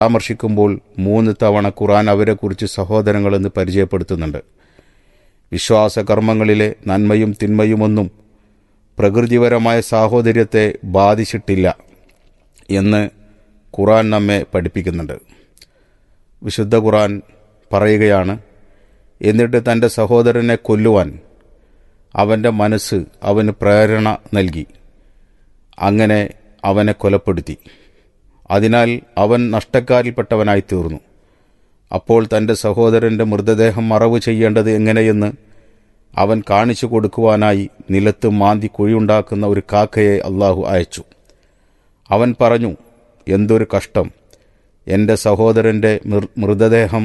പരാമർശിക്കുമ്പോൾ മൂന്ന് തവണ ഖുറാൻ അവരെക്കുറിച്ച് സഹോദരങ്ങളെന്ന് പരിചയപ്പെടുത്തുന്നുണ്ട് വിശ്വാസകർമ്മങ്ങളിലെ നന്മയും തിന്മയുമൊന്നും പ്രകൃതിപരമായ സാഹോദര്യത്തെ ബാധിച്ചിട്ടില്ല എന്ന് ഖുറാൻ നമ്മെ പഠിപ്പിക്കുന്നുണ്ട് വിശുദ്ധ ഖുറാൻ പറയുകയാണ് എന്നിട്ട് തൻ്റെ സഹോദരനെ കൊല്ലുവാൻ അവൻ്റെ മനസ്സ് അവന് പ്രേരണ നൽകി അങ്ങനെ അവനെ കൊലപ്പെടുത്തി അതിനാൽ അവൻ നഷ്ടക്കാരിൽപ്പെട്ടവനായി തീർന്നു അപ്പോൾ തൻ്റെ സഹോദരൻ്റെ മൃതദേഹം മറവ് ചെയ്യേണ്ടത് എങ്ങനെയെന്ന് അവൻ കാണിച്ചു കൊടുക്കുവാനായി നിലത്ത് മാന്തി കുഴിയുണ്ടാക്കുന്ന ഒരു കാക്കയെ അള്ളാഹു അയച്ചു അവൻ പറഞ്ഞു എന്തൊരു കഷ്ടം എൻ്റെ സഹോദരൻ്റെ മൃതദേഹം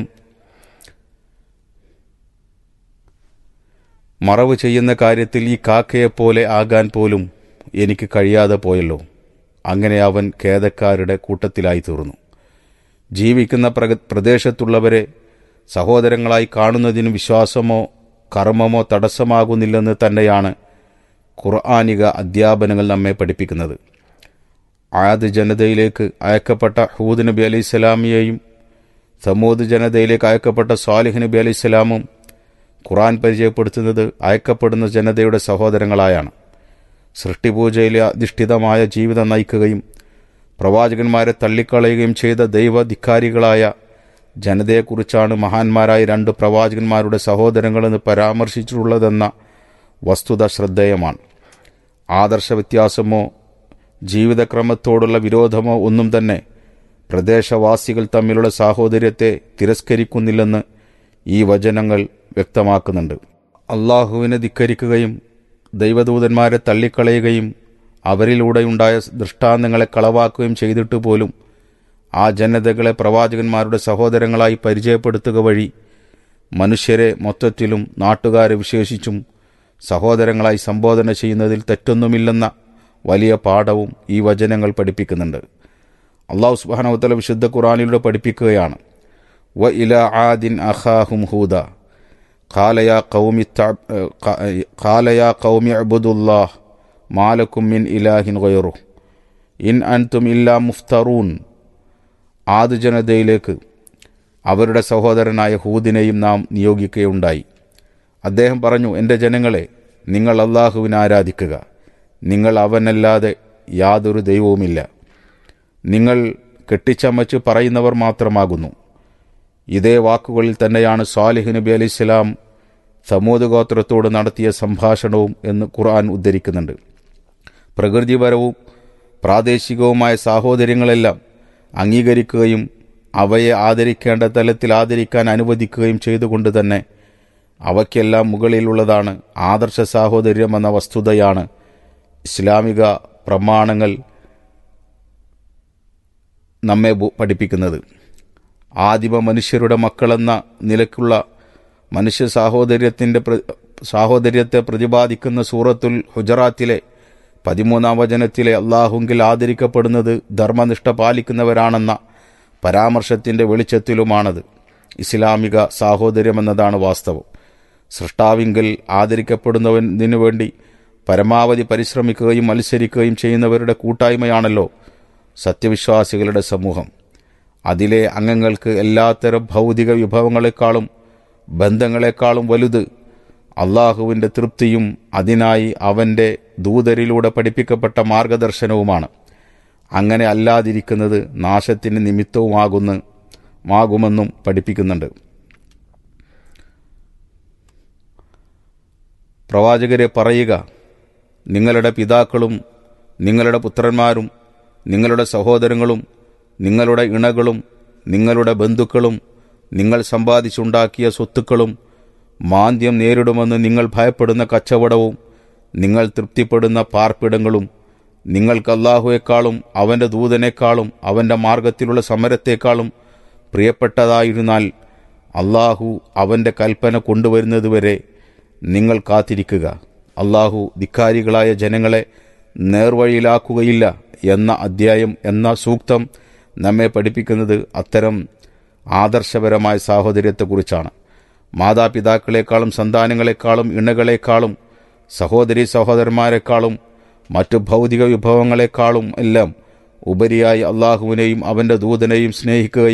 മറവ് ചെയ്യുന്ന കാര്യത്തിൽ ഈ കാക്കയെപ്പോലെ ആകാൻ പോലും എനിക്ക് കഴിയാതെ പോയല്ലോ അങ്ങനെ അവൻ ഖേദക്കാരുടെ കൂട്ടത്തിലായി തീർന്നു ജീവിക്കുന്ന പ്രദേശത്തുള്ളവരെ സഹോദരങ്ങളായി കാണുന്നതിന് വിശ്വാസമോ കർമ്മമോ തടസ്സമാകുന്നില്ലെന്ന് തന്നെയാണ് ഖുർആാനിക അധ്യാപനങ്ങൾ നമ്മെ പഠിപ്പിക്കുന്നത് ആദ് ജനതയിലേക്ക് അയക്കപ്പെട്ട ഹൂദ് നബി അലൈഹി സ്വലാമിയെയും സമൂദ് ജനതയിലേക്ക് അയക്കപ്പെട്ട സാലിഹ് നബി അലൈഹി സ്വലാമും ഖുറാൻ പരിചയപ്പെടുത്തുന്നത് അയക്കപ്പെടുന്ന ജനതയുടെ സഹോദരങ്ങളായാണ് സൃഷ്ടിപൂജയിലെ അധിഷ്ഠിതമായ ജീവിതം നയിക്കുകയും പ്രവാചകന്മാരെ തള്ളിക്കളയുകയും ചെയ്ത ദൈവധിക്കാരികളായ ജനതയെക്കുറിച്ചാണ് മഹാന്മാരായ രണ്ട് പ്രവാചകന്മാരുടെ സഹോദരങ്ങളെന്ന് പരാമർശിച്ചിട്ടുള്ളതെന്ന വസ്തുത ശ്രദ്ധേയമാണ് ആദർശ വ്യത്യാസമോ ജീവിതക്രമത്തോടുള്ള വിരോധമോ ഒന്നും തന്നെ പ്രദേശവാസികൾ തമ്മിലുള്ള സാഹോദര്യത്തെ തിരസ്കരിക്കുന്നില്ലെന്ന് ഈ വചനങ്ങൾ വ്യക്തമാക്കുന്നുണ്ട് അള്ളാഹുവിനെ ധിക്കരിക്കുകയും ദൈവദൂതന്മാരെ തള്ളിക്കളയുകയും അവരിലൂടെയുണ്ടായ ദൃഷ്ടാന്തങ്ങളെ കളവാക്കുകയും ചെയ്തിട്ട് പോലും ആ ജനതകളെ പ്രവാചകന്മാരുടെ സഹോദരങ്ങളായി പരിചയപ്പെടുത്തുക വഴി മനുഷ്യരെ മൊത്തത്തിലും നാട്ടുകാരെ വിശേഷിച്ചും സഹോദരങ്ങളായി സംബോധന ചെയ്യുന്നതിൽ തെറ്റൊന്നുമില്ലെന്ന വലിയ പാഠവും ഈ വചനങ്ങൾ പഠിപ്പിക്കുന്നുണ്ട് അള്ളാഹു സുബാനവത്തല വിശുദ്ധ ഖുറാനിലൂടെ പഠിപ്പിക്കുകയാണ് വ ഇല ആദിൻ അഹാഹും ഹൂദ ഖാലയാ കൗമി ഖാലയാ കൗമി അബുദുല്ലാഹ് മാലക്കും മിൻ ഇലാഹിൻ ഗയറു ഇൻ അൻതും ഇല്ലാ മുഫ്തറൂൻ ആദ് ജനതയിലേക്ക് അവരുടെ സഹോദരനായ ഹൂദിനെയും നാം നിയോഗിക്കുകയുണ്ടായി അദ്ദേഹം പറഞ്ഞു എൻ്റെ ജനങ്ങളെ നിങ്ങൾ അള്ളാഹുവിനെ ആരാധിക്കുക നിങ്ങൾ അവനല്ലാതെ യാതൊരു ദൈവവുമില്ല നിങ്ങൾ കെട്ടിച്ചമച്ച് പറയുന്നവർ മാത്രമാകുന്നു ഇതേ വാക്കുകളിൽ തന്നെയാണ് സാലിഹ് നബി അലി ഇസ്ലാം സമൂത് ഗോത്രത്തോട് നടത്തിയ സംഭാഷണവും എന്ന് ഖുർആൻ ഉദ്ധരിക്കുന്നുണ്ട് പ്രകൃതിപരവും പ്രാദേശികവുമായ സാഹോദര്യങ്ങളെല്ലാം അംഗീകരിക്കുകയും അവയെ ആദരിക്കേണ്ട തലത്തിൽ ആദരിക്കാൻ അനുവദിക്കുകയും ചെയ്തുകൊണ്ട് തന്നെ അവയ്ക്കെല്ലാം മുകളിലുള്ളതാണ് ആദർശ സാഹോദര്യം എന്ന വസ്തുതയാണ് ഇസ്ലാമിക പ്രമാണങ്ങൾ നമ്മെ പഠിപ്പിക്കുന്നത് ആദിമ മനുഷ്യരുടെ മക്കളെന്ന നിലക്കുള്ള മനുഷ്യ സാഹോദര്യത്തിൻ്റെ സാഹോദര്യത്തെ പ്രതിപാദിക്കുന്ന സൂറത്തുൽ ഹുജറാത്തിലെ പതിമൂന്നാം വചനത്തിലെ അള്ളാഹുങ്കിൽ ആദരിക്കപ്പെടുന്നത് ധർമ്മനിഷ്ഠ പാലിക്കുന്നവരാണെന്ന പരാമർശത്തിൻ്റെ വെളിച്ചത്തിലുമാണത് ഇസ്ലാമിക സാഹോദര്യമെന്നതാണ് വാസ്തവം സൃഷ്ടാവിങ്കിൽ ആദരിക്കപ്പെടുന്നതിനു വേണ്ടി പരമാവധി പരിശ്രമിക്കുകയും മത്സരിക്കുകയും ചെയ്യുന്നവരുടെ കൂട്ടായ്മയാണല്ലോ സത്യവിശ്വാസികളുടെ സമൂഹം അതിലെ അംഗങ്ങൾക്ക് എല്ലാത്തരം ഭൗതിക വിഭവങ്ങളെക്കാളും ബന്ധങ്ങളെക്കാളും വലുത് അള്ളാഹുവിൻ്റെ തൃപ്തിയും അതിനായി അവൻ്റെ ദൂതരിലൂടെ പഠിപ്പിക്കപ്പെട്ട മാർഗദർശനവുമാണ് അങ്ങനെ അല്ലാതിരിക്കുന്നത് നാശത്തിന് നിമിത്തവുമാകുന്ന മാകുമെന്നും പഠിപ്പിക്കുന്നുണ്ട് പ്രവാചകരെ പറയുക നിങ്ങളുടെ പിതാക്കളും നിങ്ങളുടെ പുത്രന്മാരും നിങ്ങളുടെ സഹോദരങ്ങളും നിങ്ങളുടെ ഇണകളും നിങ്ങളുടെ ബന്ധുക്കളും നിങ്ങൾ സമ്പാദിച്ചുണ്ടാക്കിയ സ്വത്തുക്കളും മാന്ദ്യം നേരിടുമെന്ന് നിങ്ങൾ ഭയപ്പെടുന്ന കച്ചവടവും നിങ്ങൾ തൃപ്തിപ്പെടുന്ന പാർപ്പിടങ്ങളും നിങ്ങൾക്ക് അള്ളാഹുവേക്കാളും അവൻ്റെ ദൂതനേക്കാളും അവൻ്റെ മാർഗത്തിലുള്ള സമരത്തേക്കാളും പ്രിയപ്പെട്ടതായിരുന്നാൽ അള്ളാഹു അവൻ്റെ കൽപ്പന കൊണ്ടുവരുന്നതുവരെ നിങ്ങൾ കാത്തിരിക്കുക അള്ളാഹു ധിക്കാരികളായ ജനങ്ങളെ നേർവഴിയിലാക്കുകയില്ല എന്ന അധ്യായം എന്ന സൂക്തം നമ്മെ പഠിപ്പിക്കുന്നത് അത്തരം ആദർശപരമായ സാഹോദര്യത്തെക്കുറിച്ചാണ് മാതാപിതാക്കളെക്കാളും സന്താനങ്ങളെക്കാളും ഇണകളെക്കാളും സഹോദരി സഹോദരന്മാരെക്കാളും മറ്റു ഭൗതിക വിഭവങ്ങളെക്കാളും എല്ലാം ഉപരിയായി അള്ളാഹുവിനെയും അവന്റെ ദൂതനെയും സ്നേഹിക്കുകയും